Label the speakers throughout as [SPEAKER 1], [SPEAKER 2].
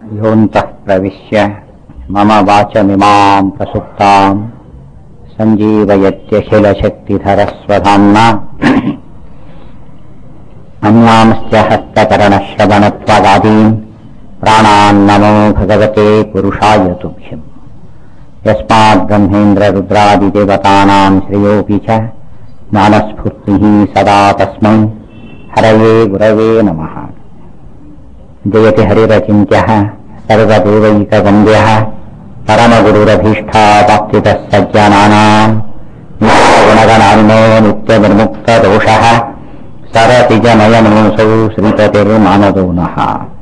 [SPEAKER 1] योऽन्तः प्रविश्य मम वाचमिमाम् प्रसुप्ताम् सञ्जीवयत्यखिलशक्तिधरस्वधाम्ना अन्यांश्च हस्तकरणश्रवणत्वगादीन् प्राणान्नमो भगवते पुरुषाय तुभ्यम् यस्माद्ब्रह्मेन्द्ररुद्रादिदेवतानाम् श्रेयोऽपि च ज्ञानस्फूर्तिः सदा तस्मै हरये गुरवे नमः जयति हरिरचिन्त्यः सर्वदेवैकवन्द्यः परमगुरुरभीष्टावाप्तितः सज्जनानाम् गुणगणान्नो नित्यनिर्मुक्तदोषः सरसिजनयनोऽसौ श्रीपतिर्मानदो नः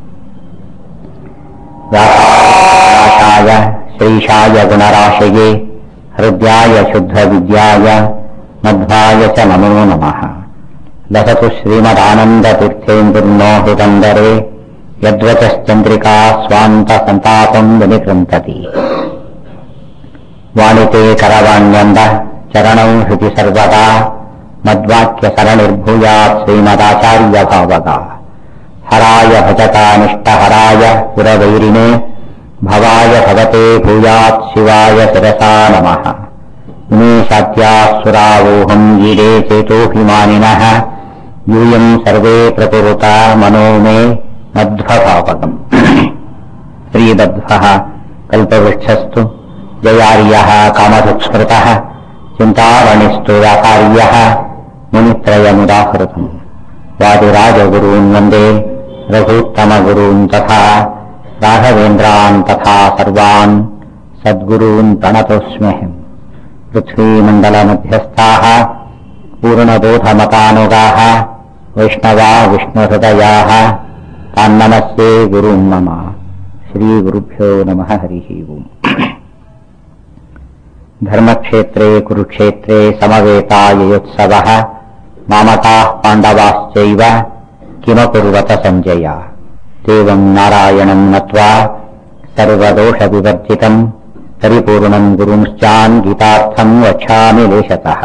[SPEAKER 1] व्यासाय श्रीशाय गुणराशये हृद्याय शुद्धविद्याय मध्वाय च नमो नमः लसतु श्रीमदानन्दतीर्थेन्दुर्नो हृदन्दरे यद्वचश्चन्द्रिका स्वान्तसन्तापम् विनिकृन्तति वाणिते करवाण्यम्ब चरणौ हृदि सर्वदा मद्वाक्यसरणिर्भूयात् श्रीमदाचार्यभावगा हराय भजतानिष्टहराय पुरवैरिणे भवाय भगते भूयात् शिवाय शिरसा नमः निमेषाद्यासुरावोहम् ईडे चेतोऽभिमानिनः यूयम् सर्वे प्रकुरुता मनो मे मध्वभावकम् श्रीबद्धः कल्पवृक्षस्तु जयार्यः कामधुक्स्मृतः चिन्तामणिस्तु व्याकार्यः मुनित्रयमुदाहृतम् वादिराजगुरून् वन्दे रघूत्तमगुरून् तथा राघवेन्द्रान् तथा सर्वान् सद्गुरून् प्रणतोऽस्म्यहम् पृथ्वीमण्डलमध्यस्थाः पूर्णबोधमतानुगाः वैष्णवा विष्णुहृदयाः तान्नमस्ये गुरुम् मम श्रीगुरुभ्यो नमः हरिः ओम् धर्मक्षेत्रे कुरुक्षेत्रे समवेताययोत्सवः मामकाः पाण्डवाश्चैव किमकुर्वत सञ्जय देवम् नारायणम् नत्वा सर्वदोषविवर्जितम् परिपूर्णम् गुरुंश्चान् गीतार्थम् वक्ष्यामि लेशतः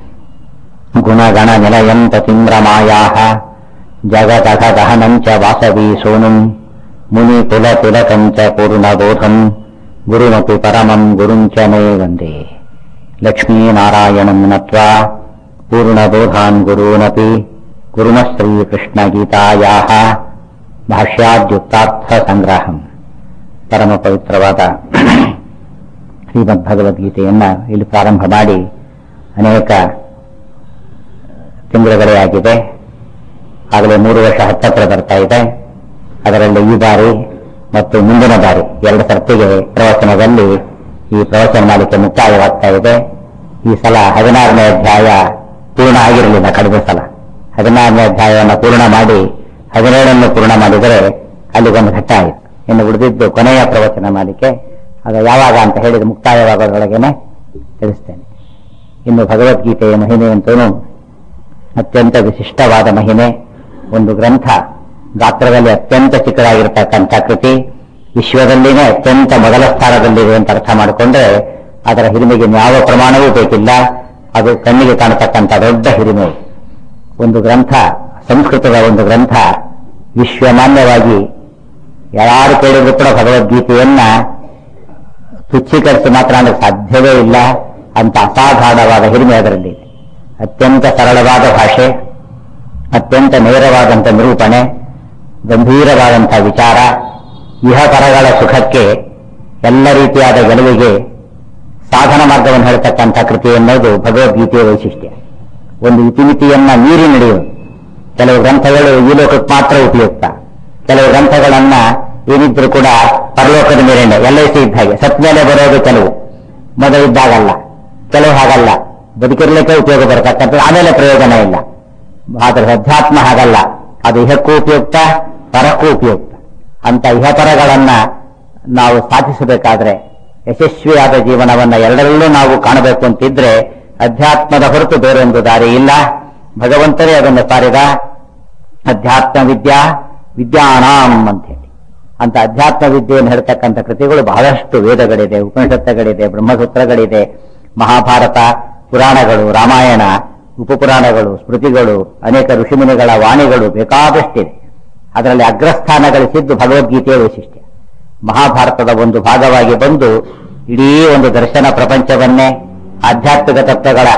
[SPEAKER 1] गुणगणनिलयम् ततीन्द्रमायाः जगदघगहनम् च वासवी सोनुम् मुनिकुलतिलकम् च पूर्णबोधम् गुरुमपि परमम् गुरुम् च मे वन्दे लक्ष्मीनारायणम् नत्वा पूर्णबोधान् गुरूनपि कुर्मः श्रीकृष्णगीतायाः ಭಾಷ್ಯಾದ್ಯುಕ್ತಾರ್ಥಸಂಗ್ರಹಂ ಪರಮ ಪವಿತ್ರವಾದ ಶ್ರೀಮದ್ಭಗವದ್ಗೀತೆಯನ್ನ ಇಲ್ಲಿ ಪ್ರಾರಂಭ ಮಾಡಿ ಅನೇಕ ತಿಂಗಳುಗಳೇ ಆಗಿದೆ ಆಗಲೇ ಮೂರು ವರ್ಷ ಹತ್ತತ್ರ ಬರ್ತಾ ಇದೆ ಅದರಲ್ಲಿ ಈ ಬಾರಿ ಮತ್ತು ಮುಂದಿನ ಬಾರಿ ಎರಡು ಸರ್ತಿಗೆ ಪ್ರವಚನದಲ್ಲಿ ಈ ಪ್ರವಚನ ಮಾಲಿಕೆ ಮುಕ್ತಾಯವಾಗ್ತಾ ಇದೆ ಈ ಸಲ ಹದಿನಾರನೇ ಅಧ್ಯಾಯ ಪೂರ್ಣ ಆಗಿರಲಿಲ್ಲ ಕಳೆದ ಸಲ ಹದಿನಾರನೇ ಅಧ್ಯಾಯವನ್ನು ಪೂರ್ಣ ಮಾಡಿ ಹದಿನೇಳನ್ನು ಪೂರ್ಣ ಮಾಡಿದರೆ ಅಲ್ಲಿಗೊಂದು ಘಟ್ಟ ಆಯಿತು ಇನ್ನು ಉಳಿದಿದ್ದು ಕೊನೆಯ ಪ್ರವಚನ ಮಾಲಿಕೆ ಅದು ಯಾವಾಗ ಅಂತ ಹೇಳಿದ ಮುಕ್ತಾಯವಾಗೋದ್ರೊಳಗೇನೆ ತಿಳಿಸ್ತೇನೆ ಇನ್ನು ಭಗವದ್ಗೀತೆಯ ಮಹಿಮೆ ಅಂತೂ ಅತ್ಯಂತ ವಿಶಿಷ್ಟವಾದ ಮಹಿಮೆ ಒಂದು ಗ್ರಂಥ ಗಾತ್ರದಲ್ಲಿ ಅತ್ಯಂತ ಚಿಕ್ಕದಾಗಿರ್ತಕ್ಕಂಥ ಕೃತಿ ವಿಶ್ವದಲ್ಲಿನೇ ಅತ್ಯಂತ ಮೊದಲ ಸ್ಥಾನದಲ್ಲಿದೆ ಅಂತ ಅರ್ಥ ಮಾಡಿಕೊಂಡ್ರೆ ಅದರ ಹಿರಿಮೆಗೆ ಯಾವ ಪ್ರಮಾಣವೂ ಬೇಕಿಲ್ಲ ಅದು ಕಣ್ಣಿಗೆ ಕಾಣತಕ್ಕಂಥ ದೊಡ್ಡ ಹಿರಿಮೆ ಒಂದು ಗ್ರಂಥ ಸಂಸ್ಕೃತದ ಒಂದು ಗ್ರಂಥ ವಿಶ್ವಮಾನ್ಯವಾಗಿ ಯಾರು ಕೇಳಿದ್ರು ಕೂಡ ಭಗವದ್ಗೀತೆಯನ್ನ ತುಚ್ಛೀಕರಿಸಿ ಮಾತನಾಡಲು ಸಾಧ್ಯವೇ ಇಲ್ಲ ಅಂತ ಅಸಾಧಾರಣವಾದ ಹಿರಿಮೆ ಅದರಲ್ಲಿ ಅತ್ಯಂತ ಸರಳವಾದ ಭಾಷೆ ಅತ್ಯಂತ ನೇರವಾದಂಥ ನಿರೂಪಣೆ ಗಂಭೀರವಾದಂಥ ವಿಚಾರ ಇಹಪರಗಳ ಸುಖಕ್ಕೆ ಎಲ್ಲ ರೀತಿಯಾದ ಗೆಲುವಿಗೆ ಸಾಧನ ಮಾರ್ಗವನ್ನು ಹೇಳ್ತಕ್ಕಂಥ ಕೃತಿ ಎನ್ನುವುದು ಭಗವದ್ಗೀತೆಯ ವೈಶಿಷ್ಟ್ಯ ಒಂದು ಇತಿಮಿತಿಯನ್ನ ಮೀರಿ ನಡೆಯುವುದು ಕೆಲವು ಗ್ರಂಥಗಳು ಈ ಲೋಕಕ್ಕೆ ಮಾತ್ರ ಉಪಯುಕ್ತ ಕೆಲವು ಗ್ರಂಥಗಳನ್ನ ಏನಿದ್ರು ಕೂಡ ಪರಲೋಕದ ಮೇಲಿನ ಎಲ್ ಐ ಸಿ ಇದ್ದ ಹಾಗೆ ಸತ್ ಮೇಲೆ ಬರೋದು ಕೆಲವು ಮೊದಲಿದ್ದಾಗಲ್ಲ ಕೆಲವು ಹಾಗಲ್ಲ ಬದುಕಿರ್ಲಿಕ್ಕೆ ಉಪಯೋಗ ಬರತಕ್ಕಂಥದ್ದು ಆಮೇಲೆ ಪ್ರಯೋಜನ ಇಲ್ಲ ಆದರೆ ಅಧ್ಯಾತ್ಮ ಹಾಗಲ್ಲ ಅದು ಇಹಕ್ಕೂ ಉಪಯುಕ್ತ ಪರಕ್ಕೂ ಉಪಯುಕ್ತ ಅಂತ ಇಹಪರಗಳನ್ನ ನಾವು ಸಾಧಿಸಬೇಕಾದ್ರೆ ಯಶಸ್ವಿಯಾದ ಜೀವನವನ್ನ ಎರಡರಲ್ಲೂ ನಾವು ಕಾಣಬೇಕು ಅಂತಿದ್ರೆ ಅಧ್ಯಾತ್ಮದ ಹೊರತು ಬೇರೊಂದು ದಾರಿ ಇಲ್ಲ ಭಗವಂತನೇ ಅದನ್ನು ಸಾರಿದ ಅಧ್ಯಾತ್ಮ ವಿದ್ಯಾ ವಿದ್ಯಾನಾಂ ಅಂತ ಹೇಳಿ ಅಂತ ಅಧ್ಯಾತ್ಮ ವಿದ್ಯೆಯನ್ನು ಹೇಳ್ತಕ್ಕಂಥ ಕೃತಿಗಳು ಬಹಳಷ್ಟು ವೇದಗಳಿದೆ ಉಪನಿಷತ್ತುಗಳಿದೆ ಬ್ರಹ್ಮಸೂತ್ರಗಳಿದೆ ಮಹಾಭಾರತ ಪುರಾಣಗಳು ರಾಮಾಯಣ ಉಪಪುರಾಣಗಳು ಸ್ಮೃತಿಗಳು ಅನೇಕ ಋಷಿಮುನಿಗಳ ವಾಣಿಗಳು ಬೇಕಾದಷ್ಟಿದೆ ಅದರಲ್ಲಿ ಅಗ್ರಸ್ಥಾನ ಗಳಿಸಿದ್ದು ಭಗವದ್ಗೀತೆಯ ವೈಶಿಷ್ಟ್ಯ ಮಹಾಭಾರತದ ಒಂದು ಭಾಗವಾಗಿ ಬಂದು ಇಡೀ ಒಂದು ದರ್ಶನ ಪ್ರಪಂಚವನ್ನೇ ಆಧ್ಯಾತ್ಮಿಕ ತತ್ವಗಳ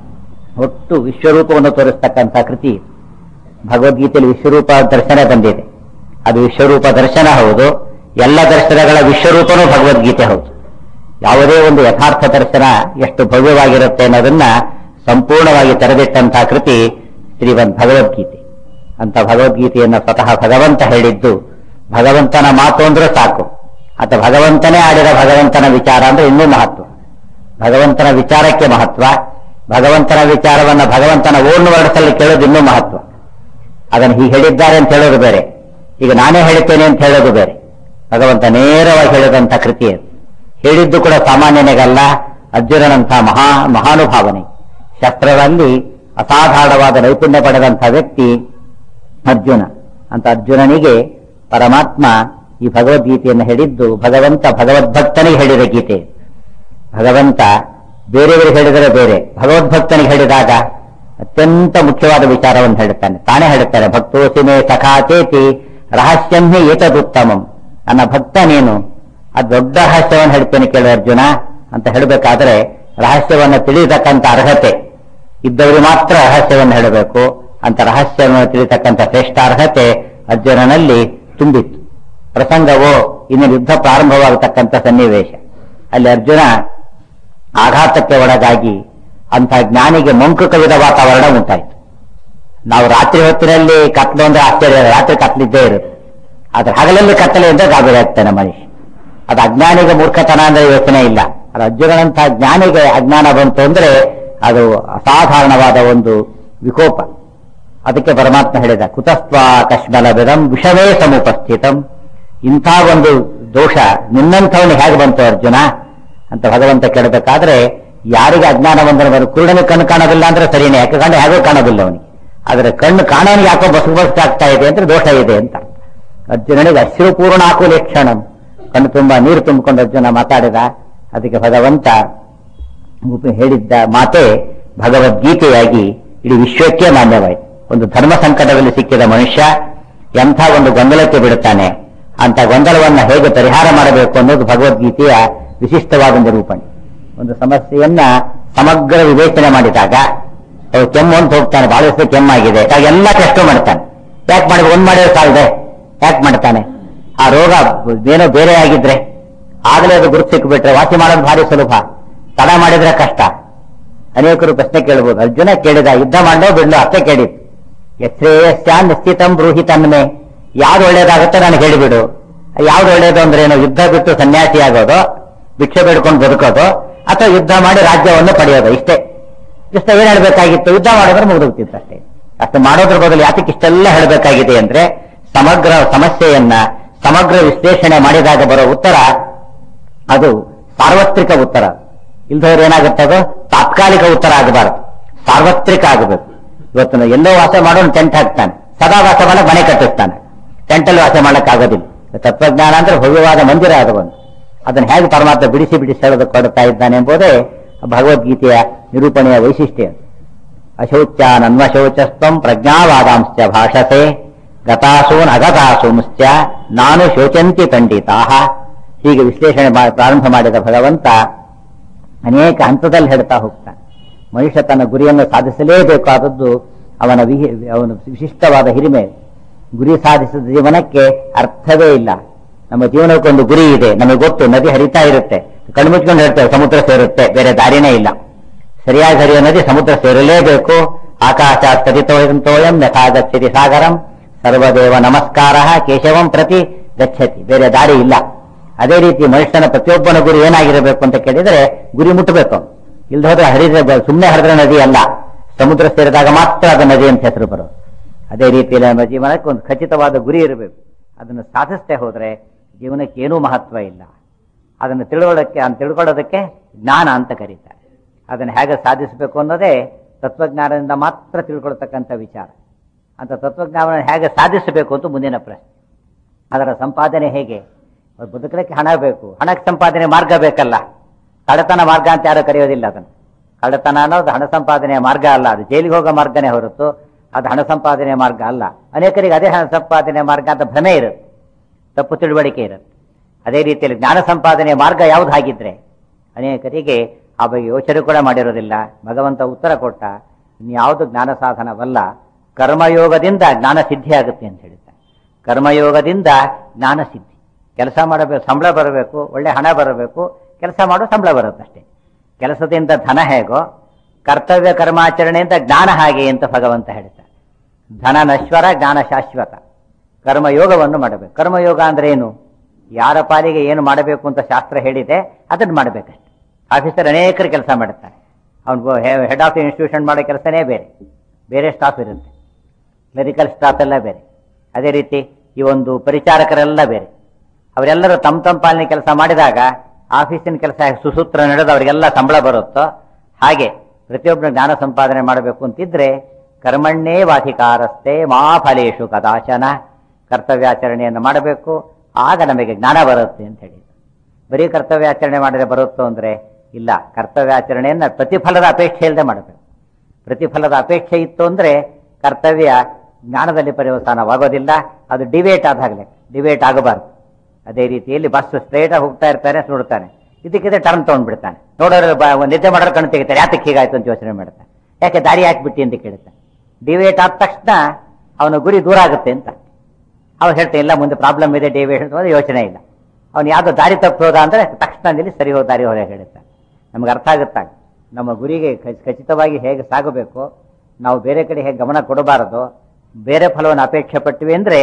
[SPEAKER 1] ಒಟ್ಟು ವಿಶ್ವರೂಪವನ್ನು ತೋರಿಸ್ತಕ್ಕಂಥ ಕೃತಿ ಭಗವದ್ಗೀತೆಯಲ್ಲಿ ವಿಶ್ವರೂಪ ದರ್ಶನ ಬಂದಿದೆ ಅದು ವಿಶ್ವರೂಪ ದರ್ಶನ ಹೌದು ಎಲ್ಲ ದರ್ಶನಗಳ ವಿಶ್ವರೂಪನೂ ಭಗವದ್ಗೀತೆ ಹೌದು ಯಾವುದೇ ಒಂದು ಯಥಾರ್ಥ ದರ್ಶನ ಎಷ್ಟು ಭವ್ಯವಾಗಿರುತ್ತೆ ಅನ್ನೋದನ್ನ ಸಂಪೂರ್ಣವಾಗಿ ತೆರೆದಿಟ್ಟಂತಹ ಕೃತಿ ಶ್ರೀಮದ್ ಭಗವದ್ಗೀತೆ ಅಂತ ಭಗವದ್ಗೀತೆಯನ್ನು ಸ್ವತಃ ಭಗವಂತ ಹೇಳಿದ್ದು ಭಗವಂತನ ಮಾತು ಅಂದ್ರೆ ಸಾಕು ಅಥವಾ ಭಗವಂತನೇ ಆಡಿದ ಭಗವಂತನ ವಿಚಾರ ಅಂದ್ರೆ ಇನ್ನೂ ಮಹತ್ವ ಭಗವಂತನ ವಿಚಾರಕ್ಕೆ ಮಹತ್ವ ಭಗವಂತನ ವಿಚಾರವನ್ನ ಭಗವಂತನ ಓನ್ ವರ್ಡ್ಸಲ್ಲಿ ಕೇಳೋದು ಇನ್ನೂ ಮಹತ್ವ ಅದನ್ನು ಹೀಗೆ ಹೇಳಿದ್ದಾರೆ ಅಂತ ಹೇಳೋದು ಬೇರೆ ಈಗ ನಾನೇ ಹೇಳುತ್ತೇನೆ ಅಂತ ಹೇಳೋದು ಬೇರೆ ಭಗವಂತ ನೇರವಾಗಿ ಹೇಳಿದಂಥ ಕೃತಿ ಅದು ಹೇಳಿದ್ದು ಕೂಡ ಸಾಮಾನ್ಯನಿಗಲ್ಲ ಅರ್ಜುನನಂಥ ಮಹಾ ಮಹಾನುಭಾವನೆ ಶಸ್ತ್ರದಲ್ಲಿ ಅಸಾಧಾರಣವಾದ ನೈಪುಣ್ಯ ಪಡೆದಂಥ ವ್ಯಕ್ತಿ ಅರ್ಜುನ ಅಂತ ಅರ್ಜುನನಿಗೆ ಪರಮಾತ್ಮ ಈ ಭಗವದ್ಗೀತೆಯನ್ನು ಹೇಳಿದ್ದು ಭಗವಂತ ಭಗವದ್ಭಕ್ತನಿಗೆ ಹೇಳಿದ ಗೀತೆ ಭಗವಂತ ಬೇರೆಯವರಿಗೆ ಹೇಳಿದರೆ ಬೇರೆ ಭಗವದ್ಭಕ್ತನಿಗೆ ಹೇಳಿದಾಗ ಅತ್ಯಂತ ಮುಖ್ಯವಾದ ವಿಚಾರವನ್ನು ಹೇಳುತ್ತಾನೆ ತಾನೇ ಹೇಳುತ್ತಾನೆ ಭಕ್ತೋಸಿಮೆ ಸಖಾಚೇತಿ ರಹಸ್ಯನ್ನೇ ಏತದುತ್ತಮಂ ನನ್ನ ಭಕ್ತ ನೀನು ಆ ದೊಡ್ಡ ರಹಸ್ಯವನ್ನು ಹೇಳ್ತೇನೆ ಕೇಳು ಅರ್ಜುನ ಅಂತ ಹೇಳಬೇಕಾದ್ರೆ ರಹಸ್ಯವನ್ನು ತಿಳಿಯತಕ್ಕಂಥ ಅರ್ಹತೆ ಇದ್ದವರು ಮಾತ್ರ ರಹಸ್ಯವನ್ನು ಹೇಳಬೇಕು ಅಂತ ರಹಸ್ಯವನ್ನು ತಿಳಿತಕ್ಕಂಥ ಶ್ರೇಷ್ಠ ಅರ್ಹತೆ ಅರ್ಜುನನಲ್ಲಿ ತುಂಬಿತ್ತು ಪ್ರಸಂಗವೋ ಇನ್ನು ಯುದ್ಧ ಪ್ರಾರಂಭವಾಗತಕ್ಕಂಥ ಸನ್ನಿವೇಶ ಅಲ್ಲಿ ಅರ್ಜುನ ಆಘಾತಕ್ಕೆ ಒಳಗಾಗಿ ಅಂತ ಜ್ಞಾನಿಗೆ ಮಂಕು ಕವಿದ ವಾತಾವರಣ ಉಂಟಾಯಿತು ನಾವು ರಾತ್ರಿ ಹೊತ್ತಿನಲ್ಲಿ ಕತ್ಲು ಅಂದ್ರೆ ಆಶ್ಚರ್ಯ ರಾತ್ರಿ ಕತ್ಲಿದ್ದೇ ಇರುತ್ತೆ ಆದ್ರೆ ಹಗಲಲ್ಲಿ ಕತ್ತಲೆ ಅಂದ್ರೆ ಗಾಬರಿ ಆಗ್ತಾನೆ ಮನುಷ್ಯ ಅದು ಅಜ್ಞಾನಿಗೆ ಮೂರ್ಖತನ ಅಂದ್ರೆ ಯೋಚನೆ ಇಲ್ಲ ಅದು ಅರ್ಜುನನಂತ ಜ್ಞಾನಿಗೆ ಅಜ್ಞಾನ ಬಂತು ಅಂದ್ರೆ ಅದು ಅಸಾಧಾರಣವಾದ ಒಂದು ವಿಕೋಪ ಅದಕ್ಕೆ ಪರಮಾತ್ಮ ಹೇಳಿದ ಕುತಸ್ತ್ವ ಕಶ್ಮಲ ಬಿದಂ ವಿಷವೇ ಸಮುಪಸ್ಥಿತಂ ಇಂಥ ಒಂದು ದೋಷ ನಿನ್ನಂಥವನು ಹೇಗೆ ಬಂತು ಅರ್ಜುನ ಅಂತ ಭಗವಂತ ಕೇಳಬೇಕಾದ್ರೆ ಯಾರಿಗೆ ಅಜ್ಞಾನ ಬಂದ್ರೆ ಕುರುಡನಿಗೆ ಕಣ್ಣು ಕಾಣೋದಿಲ್ಲ ಅಂದ್ರೆ ಸರಿನೇ ಯಾಕೆ ಕಂಡು ಹೇಗೋ ಕಾಣೋದಿಲ್ಲ ಅವನಿಗೆ ಆದರೆ ಕಣ್ಣು ಕಾಣೋನಿಗೆ ಯಾಕೋ ಬಸ್ ಬಸ್ ಆಗ್ತಾ ಇದೆ ಅಂದ್ರೆ ದೋಷ ಇದೆ ಅಂತ ಅರ್ಜುನನಿಗೆ ಅಶ್ರುಪೂರ್ಣ ಆಕುಲೆ ಕ್ಷಣಂ ಕಣ್ಣು ತುಂಬಾ ನೀರು ತುಂಬಿಕೊಂಡು ಅರ್ಜುನ ಮಾತಾಡಿದ ಅದಕ್ಕೆ ಭಗವಂತ ಉಪ- ಹೇಳಿದ್ದ ಮಾತೆ ಭಗವದ್ಗೀತೆಯಾಗಿ ಇಡೀ ವಿಶ್ವಕ್ಕೆ ಮಾನ್ಯವಾಯಿತು ಒಂದು ಧರ್ಮ ಸಂಕಟದಲ್ಲಿ ಸಿಕ್ಕಿದ ಮನುಷ್ಯ ಎಂಥ ಒಂದು ಗೊಂದಲಕ್ಕೆ ಬಿಡುತ್ತಾನೆ ಅಂತ ಗೊಂದಲವನ್ನ ಹೇಗೆ ಪರಿಹಾರ ಮಾಡಬೇಕು ಅನ್ನೋದು ಭಗವದ್ಗೀತೆಯ ವಿಶಿಷ್ಟವಾದ ನಿರೂಪಣೆ ಒಂದು ಸಮಸ್ಯೆಯನ್ನ ಸಮಗ್ರ ವಿವೇಚನೆ ಮಾಡಿದಾಗ ಅವ್ರು ಕೆಮ್ಮು ಅಂತ ಹೋಗ್ತಾನೆ ಬಹಳ ದಿವಸ ಕೆಮ್ಮಾಗಿದೆ ಆಗ ಎಲ್ಲ ಟೆಸ್ಟ್ ಮಾಡ್ತಾನೆ ಯಾಕೆ ಮಾಡಿ ಒಂದ್ ಮಾಡಿದ್ರೆ ಸಾಲದೆ ಯಾಕೆ ಮಾಡ್ತಾನೆ ಆ ರೋಗ ಏನೋ ಬೇರೆ ಆಗಿದ್ರೆ ಆಗಲೇ ಅದು ಗುರುತು ಸಿಕ್ಬಿಟ್ರೆ ವಾಸಿ ಮಾಡೋದು ಭಾರಿ ಸುಲಭ ತಡ ಮಾಡಿದ್ರೆ ಕಷ್ಟ ಅನೇಕರು ಪ್ರಶ್ನೆ ಕೇಳಬಹುದು ಅರ್ಜುನ ಕೇಳಿದ ಯುದ್ಧ ಮಾಡೋ ಬಿಡ್ಲು ಅಷ್ಟೇ ಕೇಳಿತ್ತು ಯಶ್ರೇಯಸ್ಯ ನಿಶ್ಚಿತಂ ಬ್ರೂಹಿ ತನ್ಮೆ ಯಾವ್ದು ಒಳ್ಳೇದಾಗುತ್ತೆ ನನಗೆ ಹೇಳಿಬಿಡು ಯಾವ್ದು ಒಳ್ಳೇದು ಅಂದ್ರೆ ಏನು ಯುದ್ಧ ಬಿಟ್ಟು ಸನ್ಯಾಸಿ ಆಗೋದು ಭಿಕ್ಷೆ ಬೇಡ್ಕೊಂಡು ಬದುಕೋದು ಅಥವಾ ಯುದ್ಧ ಮಾಡಿ ರಾಜ್ಯವನ್ನು ಪಡೆಯೋದು ಇಷ್ಟೇ ಇಷ್ಟ ಏನ್ ಹೇಳ್ಬೇಕಾಗಿತ್ತು ಯುದ್ಧ ಮಾಡಿದ್ರೆ ಮುಗಿದೋಗ್ತಿತ್ತು ಅಷ್ಟೇ ಅಷ್ಟು ಮಾಡೋದ್ರ ಬದಲು ಯಾತಕ್ಕೆ ಇಷ್ಟೆಲ್ಲ ಹೇಳಬೇಕಾಗಿದೆ ಅಂದ್ರೆ ಸಮಗ್ರ ಸಮಸ್ಯೆಯನ್ನ ಸಮಗ್ರ ವಿಶ್ಲೇಷಣೆ ಮಾಡಿದಾಗ ಬರೋ ಉತ್ತರ ಅದು ಸಾರ್ವತ್ರಿಕ ಉತ್ತರ ಇಲ್ದವ್ರು ಏನಾಗುತ್ತೆ ಅದು ತಾತ್ಕಾಲಿಕ ಉತ್ತರ ಆಗಬಾರದು ಸಾರ್ವತ್ರಿಕ ಆಗಬೇಕು ಇವತ್ತು ನಾವು ಎಲ್ಲೋ ವಾಸ ಮಾಡೋನು ಟೆಂಟ್ ಹಾಕ್ತಾನೆ ಸದಾ ವಾಸ ಮಾಡಕ್ ಮನೆ ಕಟ್ಟಿಸ್ತಾನೆ ಟೆಂಟಲ್ಲಿ ವಾಸ ಮಾಡಕ್ ಆಗೋದಿಲ್ಲ ತತ್ವಜ್ಞಾನ ಅಂದ್ರೆ ಭವ್ಯವಾದ ಮಂದಿರ ಅದು ಒಂದು ಅದನ್ನು ಹೇಗೆ ಪರಮಾತ್ಮ ಬಿಡಿಸಿ ಬಿಡಿಸಿ ಹೇಳೋದು ಕೊಡ್ತಾ ಇದ್ದಾನೆ ಎಂಬುದೇ ಭಗವದ್ಗೀತೆಯ ನಿರೂಪಣೆಯ ವೈಶಿಷ್ಟ್ಯ ಅಶೌಚಾನನ್ವಶೌಚಸ್ತ್ವಂ ಪ್ರಜ್ಞಾವಾದಾಂಶ್ಚ ಭಾಷತೆ ಗತಾಸೂನ್ ಅಗತಾಸೂಂಶ್ಚ ನಾನು ಶೋಚಂತಿ ಪಂಡಿತಾಹ ಹೀಗೆ ವಿಶ್ಲೇಷಣೆ ಮಾ- ಪ್ರಾರಂಭ ಮಾಡಿದ ಭಗವಂತ ಅನೇಕ ಹಂತದಲ್ಲಿ ಹೇಳ್ತಾ ಹೋಗ್ತಾನೆ ಮನುಷ್ಯ ತನ್ನ ಗುರಿಯನ್ನು ಸಾಧಿಸಲೇಬೇಕಾದದ್ದು ಅವನ ವಿಹಿ ಅವನ ವಿಶಿಷ್ಟವಾದ ಹಿರಿಮೆ ಗುರಿ ಸಾಧಿಸಿದ ಜೀವನಕ್ಕೆ ಅರ್ಥವೇ ಇಲ್ಲ ನಮ್ಮ ಜೀವನಕ್ಕೆ ಒಂದು ಗುರಿ ಇದೆ ನಮಗೆ ಗೊತ್ತು ನದಿ ಹರಿತಾ ಇರುತ್ತೆ ಕಣ್ಮುಚ್ಕೊಂಡು ಹೇಳ್ತೇವೆ ಸಮುದ್ರ ಸೇರುತ್ತೆ ಬೇರೆ ದಾರಿನೇ ಇಲ್ಲ ಸರಿಯಾಗಿ ಹರಿಯೋ ನದಿ ಸಮುದ್ರ ಸೇರಲೇಬೇಕು ಆಕಾಶ ತದಿತೋಯಂ ಯಥಾ ಗಚ್ಚತಿ ಸಾಗರಂ ಸರ್ವದೇವ ನಮಸ್ಕಾರ ಕೇಶವಂ ಪ್ರತಿ ಗಚ್ಚತಿ ಬೇರೆ ದಾರಿ ಇಲ್ಲ ಅದೇ ರೀತಿ ಮನುಷ್ಯನ ಪ್ರತಿಯೊಬ್ಬನ ಗುರಿ ಏನಾಗಿರಬೇಕು ಅಂತ ಕೇಳಿದರೆ ಗುರಿ ಮುಟ್ಟಬೇಕು ಇಲ್ದ ಹೋದ್ರೆ ಹರಿದ್ರೆ ಸುಮ್ಮನೆ ಹರಿದ್ರೆ ನದಿ ಅಲ್ಲ ಸಮುದ್ರ ಸೇರಿದಾಗ ಮಾತ್ರ ಅದು ನದಿ ಅಂತ ಹೆಸರು ಬರೋದು ಅದೇ ರೀತಿಯಲ್ಲಿ ನಮ್ಮ ಜೀವನಕ್ಕೆ ಒಂದು ಖಚಿತವಾದ ಗುರಿ ಇರಬೇಕು ಅದನ್ನು ಸಾಧಿಸದೆ ಹೋದ್ರೆ ಜೀವನಕ್ಕೆ ಏನೂ ಮಹತ್ವ ಇಲ್ಲ ಅದನ್ನು ತಿಳುವಳಕ್ಕೆ ಅಂತ ತಿಳ್ಕೊಳ್ಳೋದಕ್ಕೆ ಜ್ಞಾನ ಅಂತ ಕರೀತಾರೆ ಅದನ್ನು ಹೇಗೆ ಸಾಧಿಸಬೇಕು ಅನ್ನೋದೇ ತತ್ವಜ್ಞಾನದಿಂದ ಮಾತ್ರ ತಿಳ್ಕೊಳ್ತಕ್ಕಂಥ ವಿಚಾರ ಅಂತ ತತ್ವಜ್ಞಾನವನ್ನು ಹೇಗೆ ಸಾಧಿಸಬೇಕು ಅಂತ ಮುಂದಿನ ಪ್ರಶ್ನೆ ಅದರ ಸಂಪಾದನೆ ಹೇಗೆ ಅವ್ರು ಬದುಕಲಿಕ್ಕೆ ಹಣ ಬೇಕು ಹಣಕ್ಕೆ ಸಂಪಾದನೆ ಮಾರ್ಗ ಬೇಕಲ್ಲ ಕಳ್ಳತನ ಮಾರ್ಗ ಅಂತ ಯಾರು ಕರೆಯೋದಿಲ್ಲ ಅದನ್ನು ಕಳ್ಳತನ ಅನ್ನೋದು ಹಣ ಸಂಪಾದನೆಯ ಮಾರ್ಗ ಅಲ್ಲ ಅದು ಜೈಲಿಗೆ ಹೋಗೋ ಮಾರ್ಗನೇ ಹೊರತು ಅದು ಹಣ ಸಂಪಾದನೆಯ ಮಾರ್ಗ ಅಲ್ಲ ಅನೇಕರಿಗೆ ಅದೇ ಹಣ ಸಂಪಾದನೆಯ ಮಾರ್ಗ ಅಂತ ಭ್ರಮೆ ಇರುತ್ತೆ ತಪ್ಪು ತಿಳುವಳಿಕೆ ಇರುತ್ತೆ ಅದೇ ರೀತಿಯಲ್ಲಿ ಜ್ಞಾನ ಸಂಪಾದನೆಯ ಮಾರ್ಗ ಯಾವ್ದು ಹಾಗಿದ್ರೆ ಅನೇಕರಿಗೆ ಆ ಬಗ್ಗೆ ಯೋಚನೆ ಕೂಡ ಮಾಡಿರೋದಿಲ್ಲ ಭಗವಂತ ಉತ್ತರ ಕೊಟ್ಟ ಇನ್ಯಾವುದು ಜ್ಞಾನ ಸಾಧನವಲ್ಲ ಕರ್ಮಯೋಗದಿಂದ ಜ್ಞಾನ ಸಿದ್ಧಿ ಆಗುತ್ತೆ ಅಂತ ಹೇಳ್ತಾರೆ ಕರ್ಮಯೋಗದಿಂದ ಜ್ಞಾನ ಸಿದ್ಧಿ ಕೆಲಸ ಮಾಡಬೇಕು ಸಂಬಳ ಬರಬೇಕು ಒಳ್ಳೆ ಹಣ ಬರಬೇಕು ಕೆಲಸ ಮಾಡೋ ಸಂಬಳ ಬರುತ್ತಷ್ಟೇ ಕೆಲಸದಿಂದ ಧನ ಹೇಗೋ ಕರ್ತವ್ಯ ಕರ್ಮಾಚರಣೆಯಿಂದ ಜ್ಞಾನ ಹಾಗೆ ಅಂತ ಭಗವಂತ ಹೇಳ್ತಾರೆ ಧನ ನಶ್ವರ ಜ್ಞಾನ ಶಾಶ್ವತ ಕರ್ಮಯೋಗವನ್ನು ಮಾಡಬೇಕು ಕರ್ಮಯೋಗ ಅಂದ್ರೆ ಏನು ಯಾರ ಪಾಲಿಗೆ ಏನು ಮಾಡಬೇಕು ಅಂತ ಶಾಸ್ತ್ರ ಹೇಳಿದೆ ಅದನ್ನು ಮಾಡಬೇಕಷ್ಟೆ ಆಫೀಸರ್ ಅನೇಕರು ಕೆಲಸ ಮಾಡುತ್ತಾರೆ ಅವನು ಹೆಡ್ ಆಫ್ ಇನ್ಸ್ಟಿಟ್ಯೂಷನ್ ಮಾಡೋ ಕೆಲಸನೇ ಬೇರೆ ಬೇರೆ ಸ್ಟಾಫ್ ಇರುತ್ತೆ ಕ್ಲರಿಕಲ್ ಸ್ಟಾಫ್ ಎಲ್ಲ ಬೇರೆ ಅದೇ ರೀತಿ ಈ ಒಂದು ಪರಿಚಾರಕರೆಲ್ಲ ಬೇರೆ ಅವರೆಲ್ಲರೂ ತಮ್ಮ ತಮ್ಮ ಪಾಲನೆ ಕೆಲಸ ಮಾಡಿದಾಗ ಆಫೀಸಿನ ಕೆಲಸ ಸುಸೂತ್ರ ನಡೆದು ಅವರಿಗೆಲ್ಲ ಸಂಬಳ ಬರುತ್ತೋ ಹಾಗೆ ಪ್ರತಿಯೊಬ್ಬರು ಜ್ಞಾನ ಸಂಪಾದನೆ ಮಾಡಬೇಕು ಅಂತಿದ್ರೆ ಕರ್ಮಣ್ಣೇ ವಾಧಿಕಾರಸ್ಥೆ ಮಾ ಫಲೇಶು ಕದಾಶನ ಕರ್ತವ್ಯಾಚರಣೆಯನ್ನು ಮಾಡಬೇಕು ಆಗ ನಮಗೆ ಜ್ಞಾನ ಬರುತ್ತೆ ಅಂತ ಹೇಳಿ ಬರೀ ಕರ್ತವ್ಯಾಚರಣೆ ಮಾಡಿದ್ರೆ ಬರುತ್ತೋ ಅಂದ್ರೆ ಇಲ್ಲ ಕರ್ತವ್ಯಾಚರಣೆಯನ್ನ ಪ್ರತಿಫಲದ ಅಪೇಕ್ಷೆ ಇಲ್ಲದೆ ಮಾಡಬೇಕು ಪ್ರತಿಫಲದ ಅಪೇಕ್ಷೆ ಇತ್ತು ಅಂದ್ರೆ ಕರ್ತವ್ಯ ಜ್ಞಾನದಲ್ಲಿ ಪರ್ಯವಸಾನವಾಗೋದಿಲ್ಲ ಅದು ಡಿಬೇಟ್ ಆದಾಗಲೇ ಡಿಬೇಟ್ ಆಗಬಾರ್ದು ಅದೇ ರೀತಿಯಲ್ಲಿ ಬಸ್ ಸ್ಟ್ರೈಟ್ ಆಗಿ ಹೋಗ್ತಾ ಇರ್ತಾನೆ ನೋಡ್ತಾನೆ ಇದಕ್ಕಿದೆ ಟರ್ನ್ ತಗೊಂಡ್ಬಿಡ್ತಾನೆ ನೋಡೋರು ಬ- ಒಂದ್ ನಿದ್ದೆ ಮಾಡೋರು ಕಣ್ಣು ತೆಗಿತಾರೆ ಯಾತಕ್ಕೆ ಹೀಗಾಯ್ತು ಅಂತ ಯೋಚನೆ ಮಾಡ್ತಾನೆ ಯಾಕೆ ದಾರಿ ಹಾಕ್ಬಿಟ್ಟಿ ಅಂತ ಕೇಳ್ತಾನೆ ಡಿಬೇಟ್ ಆದ ತಕ್ಷಣ ಅವನ ಗುರಿ ದೂರ ಆಗುತ್ತೆ ಅಂತ ಅವ್ನು ಹೇಳ್ತಾನೆ ಇಲ್ಲ ಮುಂದೆ ಪ್ರಾಬ್ಲಮ್ ಇದೆ ಡಿಬೇಟ್ ಅಂತ ಯೋಚನೆ ಇಲ್ಲ ಅವ್ನು ಯಾವ್ದೋ ದಾರಿ ತಪ್ಪೋದ ಅಂದ್ರೆ ತಕ್ಷಣದಲ್ಲಿ ಸರಿ ಹೋದ ದಾರಿ ಹೊರಗೆ ಹೇಳ್ತಾನೆ ನಮ್ಗೆ ಅರ್ಥ ಆಗುತ್ತಾಗ ನಮ್ಮ ಗುರಿಗೆ ಖ- ಖಚಿತವಾಗಿ ಹೇಗೆ ಸಾಗಬೇಕು ನಾವು ಬೇರೆ ಕಡೆ ಹೇಗೆ ಗಮನ ಕೊಡಬಾರದು ಬೇರೆ ಫಲವನ್ನು ಅಪೇಕ್ಷೆ ಪಟ್ಟಿವಿ ಅಂದ್ರೆ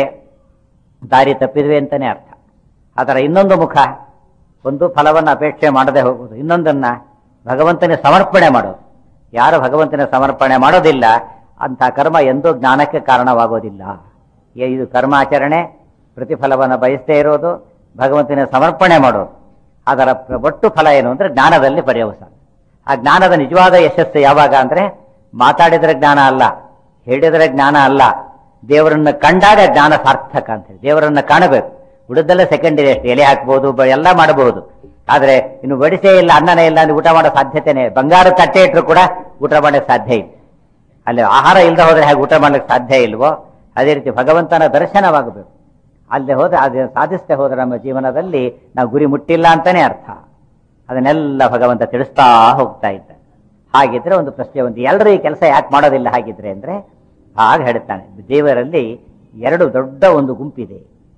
[SPEAKER 1] ದಾರಿ ತಪ್ಪಿದ್ವಿ ಅಂತಾನೆ ಅರ್ಥ ಅದರ ಇನ್ನೊಂದು ಮುಖ ಒಂದು ಫಲವನ್ನು ಅಪೇಕ್ಷೆ ಮಾಡದೆ ಹೋಗುವುದು ಇನ್ನೊಂದನ್ನ ಭಗವಂತನ ಸಮರ್ಪಣೆ ಮಾಡೋದು ಯಾರು ಭಗವಂತನ ಸಮರ್ಪಣೆ ಮಾಡೋದಿಲ್ಲ ಅಂತ ಕರ್ಮ ಎಂದೂ ಜ್ಞಾನಕ್ಕೆ ಕಾರಣವಾಗೋದಿಲ್ಲ ಏ- ಇದು ಕರ್ಮಾಚರಣೆ ಪ್ರತಿಫಲವನ್ನು ಬಯಸದೇ ಇರೋದು ಭಗವಂತನ ಸಮರ್ಪಣೆ ಮಾಡೋದು ಅದರ ಪ್ರ- ಒಟ್ಟು ಫಲ ಏನು ಅಂದ್ರೆ ಜ್ಞಾನದಲ್ಲಿ ಪರ್ಯವಸಾನ ಆ ಜ್ಞಾನದ ನಿಜವಾದ ಯಶಸ್ಸು ಯಾವಾಗ ಅಂದ್ರೆ ಮಾತಾಡಿದ್ರೆ ಜ್ಞಾನ ಅಲ್ಲ ಹೇಳಿದ್ರೆ ಜ್ಞಾನ ಅಲ್ಲ ದೇವರನ್ನ ಕಂಡಾಗ ಜ್ಞಾನ ಸಾರ್ಥಕ ಅಂತ ಹೇಳಿ ದೇವರನ್ನ ಕಾಣಬೇಕು ಉಳಿದೆಲ್ಲ ಸೆಕೆಂಡರಿ ಅಷ್ಟೇ ಎಲೆ ಹಾಕ್ಬೋದು ಬ- ಎಲ್ಲ ಮಾಡಬಹುದು ಆದ್ರೆ ಇನ್ನು ಬಡಿಸೇ ಇಲ್ಲ ಅನ್ನನೇ ಇಲ್ಲ ಅಂದ್ರೆ ಊಟ ಮಾಡೋ ಸಾಧ್ಯತೆನೇ ಬಂಗಾರ ತಟ್ಟೆ ಇಟ್ಟರು ಕೂಡ ಊಟ ಮಾಡಕ್ಕೆ ಸಾಧ್ಯ ಇಲ್ಲ ಅಲ್ಲಿ ಆಹಾರ ಇಲ್ಲದೆ ಹೋದ್ರೆ ಹೇಗೆ ಊಟ ಮಾಡ್ಲಿಕ್ಕೆ ಸಾಧ್ಯ ಇಲ್ವೋ ಅದೇ ರೀತಿ ಭಗವಂತನ ದರ್ಶನವಾಗಬೇಕು ಅಲ್ಲದೆ ಹೋದ್ರೆ ಅದು ಸಾಧಿಸದೆ ಹೋದ್ರೆ ನಮ್ಮ ಜೀವನದಲ್ಲಿ ನಾವು ಗುರಿ ಮುಟ್ಟಿಲ್ಲ ಅಂತಾನೆ ಅರ್ಥ ಅದನ್ನೆಲ್ಲ ಭಗವಂತ ತಿಳಿಸ್ತಾ ಹೋಗ್ತಾ ಇದ್ದ ಹಾಗಿದ್ರೆ ಒಂದು ಪ್ರಶ್ನೆ ಒಂದು ಎಲ್ಲರೂ ಈ ಕೆಲಸ ಯಾಕೆ ಮಾಡೋದಿಲ್ಲ ಹಾಗಿದ್ರೆ ಅಂದ್ರೆ ಆಗ ಹೇಳ್ತಾನೆ ದೇವರಲ್ಲಿ ಎರಡು ದೊಡ್ಡ ಒಂದು ಗುಂಪಿದೆ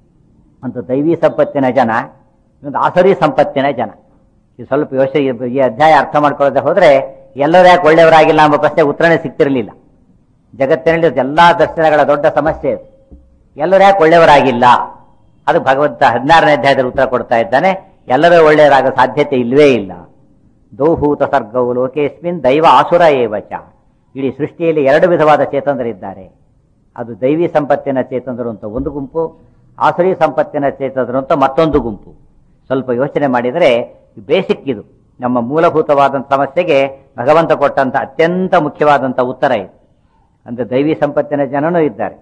[SPEAKER 1] ಒಂದು ದೈವಿ ಸಂಪತ್ತಿನ ಜನ ಇನ್ನೊಂದು ಆಸರಿ ಸಂಪತ್ತಿನ ಜನ ಈ ಸ್ವಲ್ಪ ಯೋಚನೆ ಈ ಅಧ್ಯಾಯ ಅರ್ಥ ಮಾಡ್ಕೊಳ್ಳದೆ ಹೋದ್ರೆ ಎಲ್ಲರೂ ಯಾಕೆ ಒಳ್ಳೆಯವರಾಗಿಲ್ಲ ಎಂಬ ಪ್ರಶ್ನೆ ಉತ್ತರನೇ ಸಿಗ್ತಿರಲಿಲ್ಲ ಜಗತ್ತಿನಲ್ಲಿ ಎಲ್ಲಾ ದರ್ಶನಗಳ ದೊಡ್ಡ ಸಮಸ್ಯೆ ಇದು. ಎಲ್ಲರೂ ಯಾಕೆ ಒಳ್ಳೆಯವರಾಗಿಲ್ಲ ಅದು ಭಗವಂತ ಹದಿನಾರನೇ ಅಧ್ಯಾಯದಲ್ಲಿ ಉತ್ತರ ಕೊಡ್ತಾ ಇದ್ದಾನೆ ಎಲ್ಲರೂ ಒಳ್ಳೆಯವರಾಗ ಸಾಧ್ಯತೆ ಇಲ್ವೇ ಇಲ್ಲ ದೌಹೂತ ಸರ್ಗವು ಲೋಕೇಸ್ಮಿನ್ ದೈವ ಆಸುರ ಏವಚ ಇಡೀ ಸೃಷ್ಟಿಯಲ್ಲಿ ಎರಡು ವಿಧವಾದ ಚೇತನರಿದ್ದಾರೆ ಅದು ದೈವಿ ಸಂಪತ್ತಿನ ಚೇತನರು ಅಂತ ಒಂದು ಗುಂಪು ಆಸುರಿ ಸಂಪತ್ತಿನ ಚೇತನರು ಅಂತ ಮತ್ತೊಂದು ಗುಂಪು ಸ್ವಲ್ಪ ಯೋಚನೆ ಮಾಡಿದರೆ ಬೇಸಿಕ್ ಇದು ನಮ್ಮ ಮೂಲಭೂತವಾದಂಥ ಸಮಸ್ಯೆಗೆ ಭಗವಂತ ಕೊಟ್ಟಂತ ಅತ್ಯಂತ ಮುಖ್ಯವಾದಂಥ ಉತ್ತರ ಇದು ಅಂದ್ರೆ ದೈವಿ ಸಂಪತ್ತಿನ ಜನನೂ ಇದ್ದಾರೆ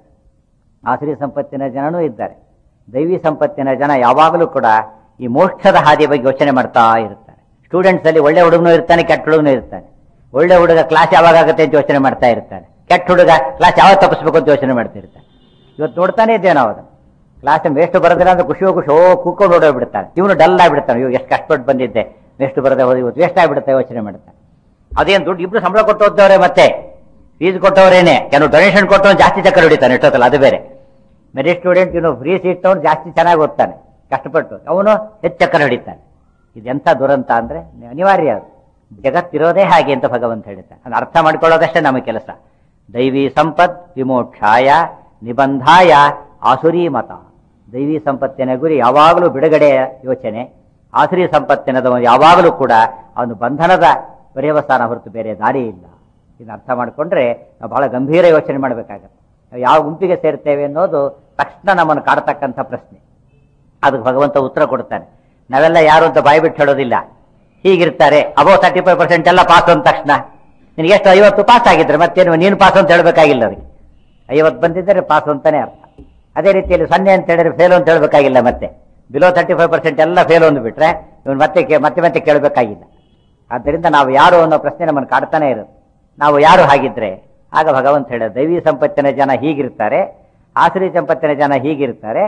[SPEAKER 1] ಆಸುರಿ ಸಂಪತ್ತಿನ ಜನನೂ ಇದ್ದಾರೆ ದೈವಿ ಸಂಪತ್ತಿನ ಜನ ಯಾವಾಗಲೂ ಕೂಡ ಈ ಮೋಕ್ಷದ ಹಾದಿಯ ಬಗ್ಗೆ ಯೋಚನೆ ಮಾಡ್ತಾ ಇರ್ತಾರೆ ಸ್ಟೂಡೆಂಟ್ಸ್ ಅಲ್ಲಿ ಒಳ್ಳೆ ಹುಡುಗನೂ ಇರ್ತಾನೆ ಕೆಟ್ಟ ಹುಡುಗನೂ ಇರ್ತಾನೆ ಒಳ್ಳೆ ಹುಡುಗ ಕ್ಲಾಸ್ ಯಾವಾಗ ಆಗುತ್ತೆ ಅಂತ ಯೋಚನೆ ಮಾಡ್ತಾ ಇರ್ತಾನೆ ಕೆಟ್ಟ ಹುಡುಗ ಕ್ಲಾಸ್ ಯಾವಾಗ ತಪ್ಪಿಸ್ಬೇಕು ಅಂತ ಯೋಚನೆ ಮಾಡ್ತಾ ಇರ್ತಾನೆ ಇವತ್ತು ನೋಡ್ತಾನೆ ಇದ್ದೇವೆ ನಾವು ಅದನ್ನು ಕ್ಲಾಸ್ ವೇಸ್ಟ್ ಬರೋದಿಲ್ಲ ಅಂದ್ರೆ ಖುಷಿ ಖುಷಿ ಓ ಕೂಕೊಂಡು ಓಡೋಗ್ಬಿಡ್ತಾನೆ ಇವನು ಡಲ್ ಆಗಿಬಿಡ್ತಾನೆ ಇವಾಗ ಎಷ್ಟು ಕಷ್ಟಪಟ್ಟು ಬಂದಿದ್ದೆ ವೇಸ್ಟ್ ಬರದೆ ಹೋದ ಇವತ್ತು ವೇಸ್ಟ್ ಆಗಿಬಿಡುತ್ತೆ ಯೋಚನೆ ಮಾಡ್ತಾನೆ ಅದೇನು ದುಡ್ಡು ಇಬ್ರು ಸಂಬಳ ಕೊಟ್ಟು ಹೋದವ್ರೆ ಮತ್ತೆ ಫೀಸ್ ಕೊಟ್ಟವರೇನೆ ಕೆಲವು ಡೊನೇಷನ್ ಕೊಟ್ಟವನು ಜಾಸ್ತಿ ಚಕ್ಕರ್ ಹೊಡಿತಾನೆ ಎಷ್ಟೊತ್ತಲ್ಲ ಅದು ಬೇರೆ ಮೆರಿಟ್ ಸ್ಟೂಡೆಂಟ್ ಇವನು ಫ್ರೀ ಸೀಟ್ ತಗೊಂಡು ಜಾಸ್ತಿ ಚೆನ್ನಾಗಿ ಓದ್ತಾನೆ ಕಷ್ಟಪಟ್ಟು ಅವನು ಹೆಚ್ಚು ಚಕ್ಕರ್ ಹೊಡಿತಾನೆ ಇದೆಂಥ ದುರಂತ ಅಂದ್ರೆ ಅನಿವಾರ್ಯ ಅದು ಜಗತ್ತಿರೋದೇ ಹಾಗೆ ಅಂತ ಭಗವಂತ ಹೇಳ್ತಾನೆ ಅದನ್ನ ಅರ್ಥ ಮಾಡ್ಕೊಳ್ಳೋದಷ್ಟೇ ನಮ್ಮ ಕೆಲಸ ದೈವಿ ಸಂಪತ್ ವಿಮೋಕ್ಷಾಯ ನಿಬಂಧಾಯ ಆಸುರಿ ಮತ ದೈವಿ ಸಂಪತ್ತಿನ ಗುರಿ ಯಾವಾಗಲೂ ಬಿಡುಗಡೆಯ ಯೋಚನೆ ಆಸುರಿ ಸಂಪತ್ತಿನದ ಯಾವಾಗಲೂ ಕೂಡ ಅವನು ಬಂಧನದ ಪರ್ಯವಸಾನ ಹೊರತು ಬೇರೆ ದಾರಿ ಇಲ್ಲ ಇದನ್ನ ಅರ್ಥ ಮಾಡಿಕೊಂಡ್ರೆ ನಾವು ಬಹಳ ಗಂಭೀರ ಯೋಚನೆ ಮಾಡಬೇಕಾಗತ್ತೆ ನಾವು ಯಾವ ಗುಂಪಿಗೆ ಸೇರ್ತೇವೆ ಅನ್ನೋದು ತಕ್ಷಣ ನಮ್ಮನ್ನು ಕಾಡ್ತಕ್ಕಂಥ ಪ್ರಶ್ನೆ ಅದಕ್ಕೆ ಭಗವಂತ ಉತ್ತರ ಕೊಡ್ತಾನೆ ನಾವೆಲ್ಲ ಯಾರು ಅಂತ ಬಾಯಿ ಬಿಟ್ಟು ಹೇಳೋದಿಲ್ಲ ಹೀಗಿರ್ತಾರೆ ಅಬೋ ತರ್ಟಿ ಫೈವ್ ಪರ್ಸೆಂಟ್ ಎಲ್ಲ ಪಾಸ್ ಅಂದ ತಕ್ಷಣ ನಿನಗೆ ಎಷ್ಟು ಐವತ್ತು ಪಾಸ್ ಆಗಿದ್ರೆ ಮತ್ತೇನು ನೀನು ಪಾಸ್ ಅಂತ ಹೇಳಬೇಕಾಗಿಲ್ಲ ಅವ್ರಿಗೆ ಐವತ್ತು ಬಂದಿದ್ದರೆ ಪಾಸ್ ಅಂತಾನೆ ಅರ್ಥ ಅದೇ ರೀತಿಯಲ್ಲಿ ಸೊನ್ನೆ ಅಂತ ಹೇಳಿದ್ರೆ ಫೇಲ್ ಅಂತ ಹೇಳಬೇಕಾಗಿಲ್ಲ ಮತ್ತೆ ಬಿಲೋ ತರ್ಟಿ ಫೈವ್ ಪರ್ಸೆಂಟ್ ಎಲ್ಲ ಫೇಲ್ ಅಂದ್ಬಿಟ್ರೆ ಇವನು ಮತ್ತೆ ಕೇ- ಮತ್ತೆ ಮತ್ತೆ ಕೇಳಬೇಕಾಗಿಲ್ಲ ಆದ್ದರಿಂದ ನಾವು ಯಾರು ಅನ್ನೋ ಪ್ರಶ್ನೆ ನಮ್ಮನ್ನು ಕಾಡ್ತಾನೆ ಇರುತ್ತೆ ನಾವು ಯಾರು ಹಾಗಿದ್ರೆ ಆಗ ಭಗವಂತ ಹೇಳ ದೈವಿ ಸಂಪತ್ತಿನ ಜನ ಹೀಗಿರ್ತಾರೆ ಆಸುರಿ ಸಂಪತ್ತಿನ ಜನ ಹೀಗಿರ್ತಾರೆ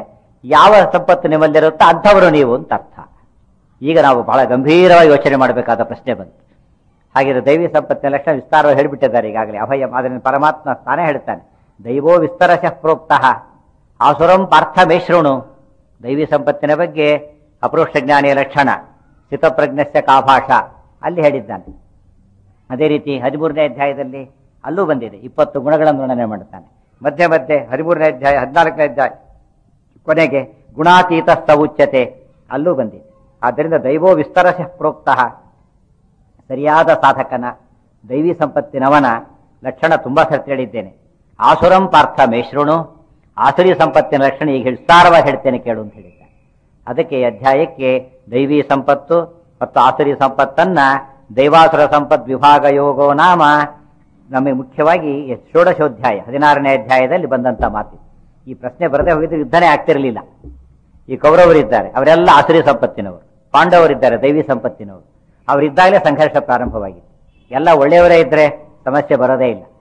[SPEAKER 1] ಯಾವ ಸಂಪತ್ತು ನಿಮ್ಮಲ್ಲಿರುತ್ತೋ ಅಂಥವರು ನೀವು ಅಂತ ಅರ್ಥ ಈಗ ನಾವು ಬಹಳ ಗಂಭೀರವಾಗಿ ಯೋಚನೆ ಮಾಡಬೇಕಾದ ಪ್ರಶ್ನೆ ಬಂತು ಹಾಗಿದ್ರೆ ದೈವಿ ಸಂಪತ್ತಿನ ಲಕ್ಷಣ ವಿಸ್ತಾರವಾಗಿ ಹೇಳಿಬಿಟ್ಟಿದ್ದಾರೆ ಈಗಾಗಲೇ ಅಭಯ ಅದನ್ನು ಪರಮಾತ್ಮ ತಾನೇ ಹೇಳ್ತಾನೆ ದೈವೋ ವಿಸ್ತರಶಃ ಪ್ರೋಕ್ತಃ ಆಸುರಂ ಪಾರ್ಥ ಮೇಶ್ರಣು ದೈವಿ ಸಂಪತ್ತಿನ ಬಗ್ಗೆ ಅಪರೋಕ್ಷ ಜ್ಞಾನಿಯ ಲಕ್ಷಣ ಸ್ಥಿತಪ್ರಜ್ಞಸ್ಯ ಕಾಭಾಷ ಅಲ್ಲಿ ಹೇಳಿದ್ದಾನೆ ಅದೇ ರೀತಿ ಹದಿಮೂರನೇ ಅಧ್ಯಾಯದಲ್ಲಿ ಅಲ್ಲೂ ಬಂದಿದೆ ಇಪ್ಪತ್ತು ಗುಣಗಳನ್ನು ವರ್ಣನೆ ಮಾಡುತ್ತಾನೆ ಮಧ್ಯೆ ಮಧ್ಯೆ ಹದಿಮೂರನೇ ಅಧ್ಯಾಯ ಹದಿನಾಲ್ಕನೇ ಅಧ್ಯಾಯ ಕೊನೆಗೆ ಗುಣಾತೀತ ಉಚ್ಯತೆ ಅಲ್ಲೂ ಬಂದಿದೆ ಆದ್ದರಿಂದ ದೈವೋ ವಿಸ್ತರಶಃ ಪ್ರೋಕ್ತಃ ಸರಿಯಾದ ಸಾಧಕನ ದೈವಿ ಸಂಪತ್ತಿನವನ ಲಕ್ಷಣ ತುಂಬಾ ಸರ್ತಿ ಹೇಳಿದ್ದೇನೆ ಆಸುರಂ ಪಾರ್ಥ ಮೇಶ್ರುಣು ಆಸುರಿ ಸಂಪತ್ತಿನ ಲಕ್ಷಣ ಈಗ ವಿಸ್ತಾರವಾಗಿ ಹೇಳ್ತೇನೆ ಕೇಳು ಅಂತ ಹೇಳಿದ್ದಾನೆ ಅದಕ್ಕೆ ಈ ಅಧ್ಯಾಯಕ್ಕೆ ದೈವಿ ಸಂಪತ್ತು ಮತ್ತು ಆಸುರಿ ಸಂಪತ್ತನ್ನ ದೈವಾಸುರ ಸಂಪತ್ ವಿಭಾಗ ಯೋಗೋ ನಾಮ ನಮಗೆ ಮುಖ್ಯವಾಗಿ ಷೋಡಶೋಧ್ಯಾಯ ಹದಿನಾರನೇ ಅಧ್ಯಾಯದಲ್ಲಿ ಬಂದಂತ ಮಾತು ಈ ಪ್ರಶ್ನೆ ಬರದೇ ಹೋಗಿದ್ರೆ ಯುದ್ಧನೇ ಆಗ್ತಿರಲಿಲ್ಲ ಈ ಕೌರವರಿದ್ದಾರೆ ಅವರೆಲ್ಲ ಆಸುರಿ ಸಂಪತ್ತಿನವರು ಪಾಂಡವರಿದ್ದಾರೆ ದೈವಿ ಸಂಪತ್ತಿನವರು ಅವರಿದ್ದಾಗಲೇ ಸಂಘರ್ಷ ಪ್ರಾರಂಭವಾಗಿದೆ ಎಲ್ಲ ಒಳ್ಳೆಯವರೇ ಇದ್ರೆ ಸಮಸ್ಯೆ ಬರೋದೇ ಇಲ್ಲ